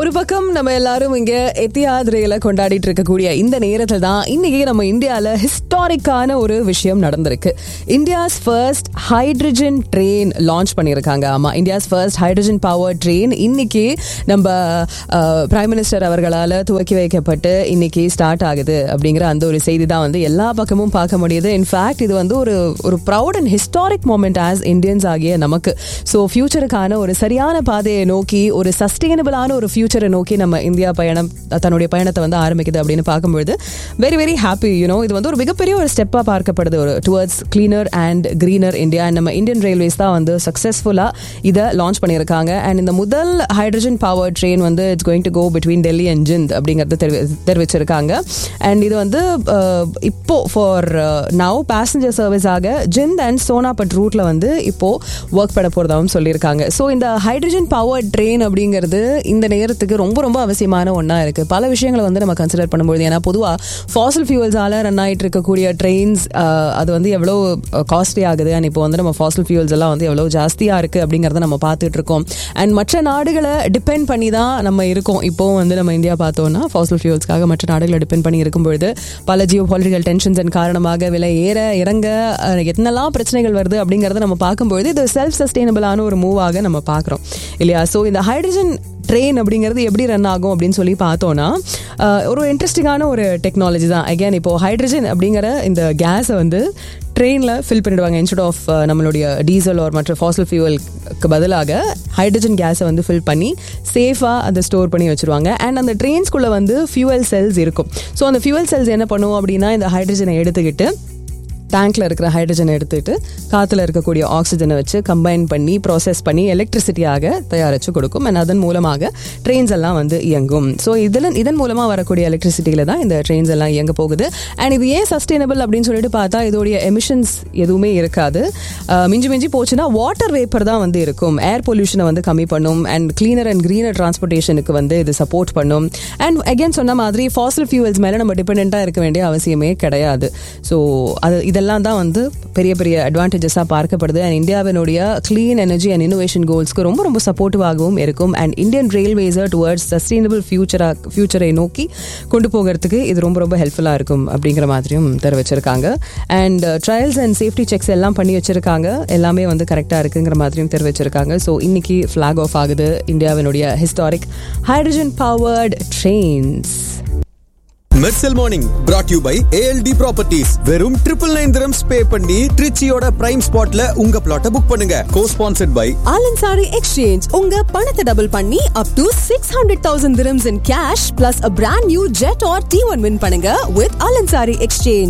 ஒரு பக்கம் நம்ம எல்லாரும் இங்க எத்தியாத் ரயில கொண்டாடிட்டு இருக்கக்கூடிய இந்த நேரத்துல தான் இன்னைக்கு நம்ம இந்தியால ஹிஸ்டாரிக்கான ஒரு விஷயம் நடந்திருக்கு India's first hydrogen train launch பண்ணியிருக்காங்க ஆமா India's first hydrogen power train இன்னைக்கு நம்ம பிரைம் மினிஸ்டர் அவர்களால துவக்கி வைக்கப்பட்டு இன்னைக்கு ஸ்டார்ட் ஆகுது அப்படிங்கிற அந்த ஒரு செய்தி தான் வந்து எல்லா பக்கமும் பார்க்க முடியுது இன்ஃபேக்ட் இது வந்து ஒரு ஒரு proud and historic moment as Indians ஆகிய நமக்கு ஸோ ஃபியூச்சருக்கான ஒரு சரியான பாதையை நோக்கி ஒரு சஸ்டைனபிளான ஒரு ஃபியூச்சரை நோக்கி நம்ம இந்தியா பயணம் தன்னுடைய பயணத்தை வந்து ஆரம்பிக்குது அப்படின்னு பார்க்கும்பொழுது வெரி வெரி ஹாப்பி யூனோ இது வந்து ஒரு மிகப்பெரிய ஒரு ஸ்டெப்பாக பார்க்கப்படுது ஒரு towards cleaner and greener India and நம்ம இந்தியன் ரயில்வேஸ் தான் வந்து சக்ஸஸ்ஃபுல்லாக இதை லான்ச் பண்ணியிருக்காங்க அண்ட் இந்த முதல் ஹைட்ரஜன் பவர் ட்ரெயின் வந்து it's going to go between Delhi and Jind அப்படிங்கிறது தெரிவி தெரிவிச்சிருக்காங்க அண்ட் இது வந்து அஹ், இப்போ ஃபார் நவ் பேசஞ்சர் சர்வீஸாக ஜிந்த் அண்ட் சோனாபட் ரூட்ல வந்து இப்போ ஒர்க் பண்ண போறதாகவும் சொல்லியிருக்காங்க ஸோ இந்த ஹைட்ரஜன் பவர் ட்ரெயின் அப்படிங்கிறது இந்த நேரத்துக்கு ரொம்ப ரொம்ப அவசியமான ஒன்றா இருக்கு பல விஷயங்களை வந்து நம்ம கன்சிடர் பண்ணும்போது ஏன்னா பொதுவாக ஃபாசில் ஃபியூல்ஸால ரன் ஆயிட்டு இருக்கக்கூடிய ட்ரெயின்ஸ் அது வந்து எவ்வளோ காஸ்ட்லி ஆகுது அண்ட் இப்போ வந்து நம்ம ஃபாசில் ஃபியூல்ஸ் எல்லாம் வந்து எவ்வளோ ஜாஸ்தியாக இருக்கு அப்படிங்கிறத நம்ம பார்த்துட்டு இருக்கோம் அண்ட் மற்ற நாடுகளை டிபெண்ட் பண்ணி தான் நம்ம இருக்கோம் இப்போ வந்து நம்ம இந்தியா பார்த்தோம்னா ஃபாசில் ஃபியூல்ஸ்க்காக மற்ற நாடுகளை டிபெண்ட் பண்ணி இருக்கும்பொழுது பல ஜியோ பாலிட்டிக்கல் டென்ஷன்ஸின் காரணமாக விலை ஏற இறங்க அஹ், என்னெல்லாம் பிரச்சனைகள் வருது அப்படிங்கறத நம்ம பார்க்கும்பொழுது இது செல்ஃப் சஸ்டைனபிளான ஒரு மூவாக நம்ம பார்க்குறோம் இல்லையா ஸோ இந்த ஹைட்ரஜன் ட்ரெயின் அப்படிங்கிறது எப்படி ரன் ஆகும் அப்படின்னு சொல்லி பார்த்தோன்னா அஹ், ஒரு இன்ட்ரெஸ்டிங்கான ஒரு டெக்னாலஜி தான் அகேன் இப்போ ஹைட்ரஜன் அப்படிங்கிற இந்த கேஸை வந்து ட்ரெயினில் ஃபில் பண்ணிடுவாங்க இன்ஸ்டெட் ஆஃப் நம்மளுடைய டீசல் ஒரு மற்ற ஃபாசில் ஃபியூவலுக்கு பதிலாக ஹைட்ரஜன் கேஸை வந்து ஃபில் பண்ணி சேஃபாக அதை ஸ்டோர் பண்ணி வச்சுருவாங்க அண்ட் அந்த ட்ரெயின்ஸ்குள்ளே வந்து ஃபியூவல் செல்ஸ் இருக்கும் ஸோ அந்த ஃபியூவல் செல்ஸ் என்ன பண்ணுவோம் அப்படின்னா இந்த ஹைட்ரஜனை எடுத்துக்கிட்டு டேங்க்ல இருக்கிற ஹைட்ரஜனை எடுத்துட்டு காத்துல இருக்கக்கூடிய ஆக்சிஜனை வச்சு கம்பைன் பண்ணி ப்ராசஸ் பண்ணி எலக்ட்ரிசிட்டியாக தயாரிச்சு கொடுக்கும் அண்ட் அதன் மூலமாக ட்ரெயின்ஸ் எல்லாம் வந்து இயங்கும் ஸோ இதில் இதன் மூலமா வரக்கூடிய எலக்ட்ரிசிட்டியில தான் இந்த ட்ரெயின்ஸ் எல்லாம் இயங்க போகுது அண்ட் இது ஏன் சஸ்டைனபிள் அப்படின்னு சொல்லிட்டு பார்த்தா இதோடைய எமிஷன்ஸ் எதுவுமே இருக்காது அஹ் மிஞ்சி மிஞ்சி போச்சுன்னா வாட்டர் வேப்பர் தான் வந்து இருக்கும் ஏர் பொல்யூஷனை வந்து கம்மி பண்ணும் அண்ட் கிளீனர் அண்ட் கிரீனர் டிரான்ஸ்போர்ட்டேஷனுக்கு வந்து இது சப்போர்ட் பண்ணும் அண்ட் அகைன் சொன்ன மாதிரி ஃபாசில் ஃபியூவல்ஸ் மேலே நம்ம டிபெண்ட்டாக இருக்க வேண்டிய அவசியமே கிடையாது ஸோ அது இதெல்லாம் தான் வந்து பெரிய பெரிய அட்வான்டேஜஸாக பார்க்கப்படுது அண்ட் இந்தியாவினுடைய க்ளீன் எனர்ஜி அண்ட் இன்னோவேஷன் கோல்ஸ்க்கு ரொம்ப ரொம்ப சப்போர்ட்டிவாகவும் இருக்கும் அண்ட் இந்தியன் ரயில்வேஸை டுவர்ட்ஸ் சஸ்டைனபிள் ஃபியூச்சராக ஃபியூச்சரை நோக்கி கொண்டு போகிறதுக்கு இது ரொம்ப ரொம்ப ஹெல்ப்ஃபுல்லாக இருக்கும் அப்படிங்கிற மாதிரியும் தெரிவிச்சிருக்காங்க and trials and safety checks எல்லாம் பண்ணி வச்சிருக்காங்க எல்லாமே வந்து கரெக்டாக இருக்குங்கிற மாதிரியும் தெரிவிச்சிருக்காங்க ஸோ இன்னைக்கு ஃப்ளாக் ஆஃப் ஆகுது இந்தியாவினுடைய historic hydrogen powered trains Mersal morning brought you by ALT properties வெறும் ட்ரிபிள் நைன் திரம்ஸ் பே பண்ணி ட்ரிச்சியோட பிரைம் ஸ்பாட்ல உங்க பிளாட்டை புக் பண்ணுங்க cosponsored by Al Ansari Exchange உங்க பணத்தை டபுள் பண்ணி up to six hundred thousand dirhams in cash plus a brand new jet R T one win பண்ணுங்க வித் ஆலன்சாரி எக்ஸ்சேஞ்ச்